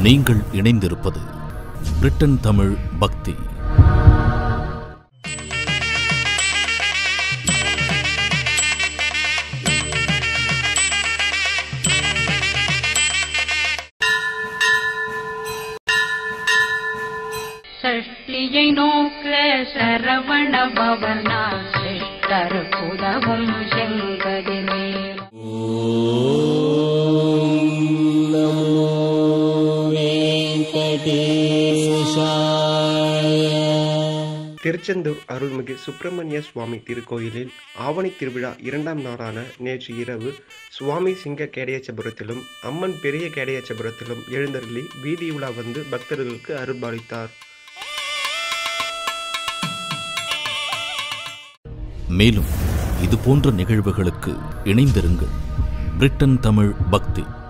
நீங்கள் இணைந்திருப்பது பிரிட்டன் தமிழ் பக்தி சஷ்டியை நோக்க சரவண பவனா சிஷ்டர் புதவும் செங்கதிர்மேல் திருச்செந்தூர் அருள்மிகு சுப்பிரமணிய சுவாமி திருக்கோயிலில் ஆவணி திருவிழா இரண்டாம் நாளான நேற்று இரவு சுவாமி சிங்க கேடயச்சபுரத்திலும் அம்மன் பெரிய கேடயச்சபுரத்திலும் எழுந்தருளி வீதி உலா வந்து பக்தர்களுக்கு அருள்பாலித்தார் மேலும் இது போன்ற நிகழ்வுகளுக்கு இணைந்திருங்கள் பிரிட்டன் தமிழ் பக்தி